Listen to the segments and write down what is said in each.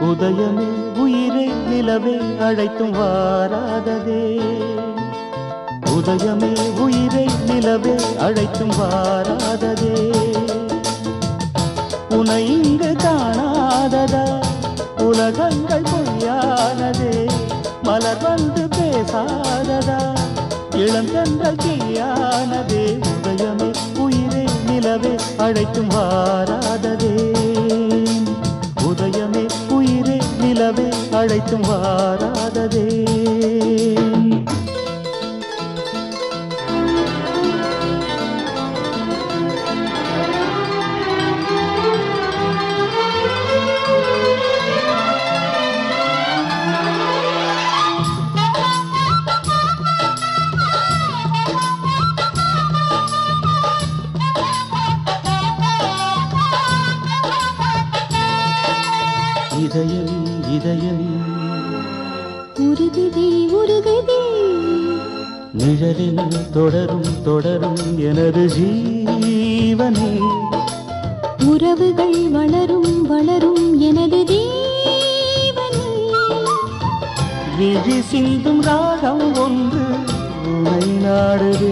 உதயமே உயிரே நிலவே அழைத்தும் வாராததே உதயமே உயிரே நிலவே அழைத்தும் வாராததே உனை இங்கு காணாததா உலகங்கள் பொய்யானதே மலர் வந்து பேசாததா இளந்தன்றல் தீயானதே உதயமே உயிரே நிலவே அழைத்தும் வாராததே உதயமே உயிரே நிலவே அழைத்தும் வாராததே இதயம் இதயம் உருகுதே உருகுதே நிழலில் தொடரும் தொடரும் எனது ஜீவனே உறவுகள் வளரும் வளரும் எனது தேவனே விழி சிந்தும் ராகம் ஒன்று உனை நாடுதே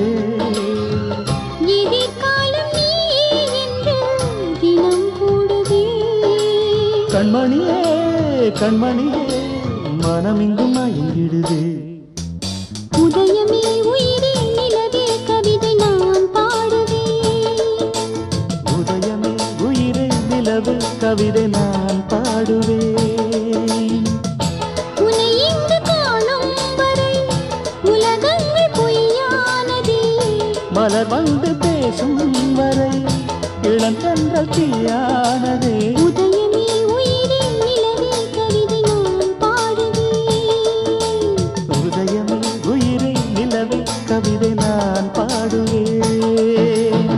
எதிர்காலம் நீயே என்று தினம் கூடுதே கண்மணியே கண்மணியே மனமிங்கும் மயங்கிடுதே உதயமே உயிரே நிலவே கவிதை நான் பாடுவேன் உதயமே உயிரே நிலவு கவிதை நான் பாடுவேன் உன்னை இங்கு காணும் வரை உலகங்கள் பொய்யானதே மலர் வந்து பேசும் வரை இளந்தன்றல் தீயானதே உதயமே உயிரே நிலவே கவிதை நான் பாடுவேன் உதயமே உயிரை நிலவே கவிதை நான் பாடுவேன்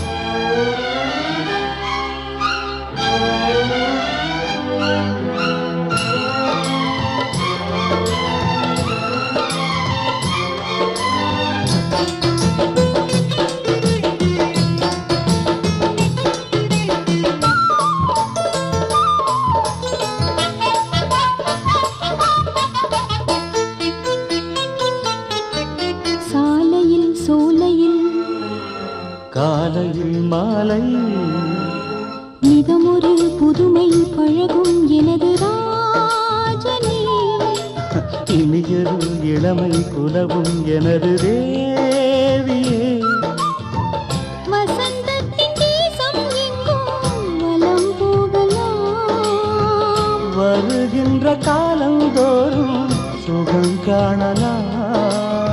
சாலையில் சோலையில் காலையில் மாலை மிதமொரு புதுமை பழகும் எனது ராஜனே இனியொரு இளமை புலவும் எனது தேவியே வசந்தத்தின் தேசம் எங்கும் வலம் போகலாம் வருகின்ற காலம் தோறும் சுகம் காணலாம்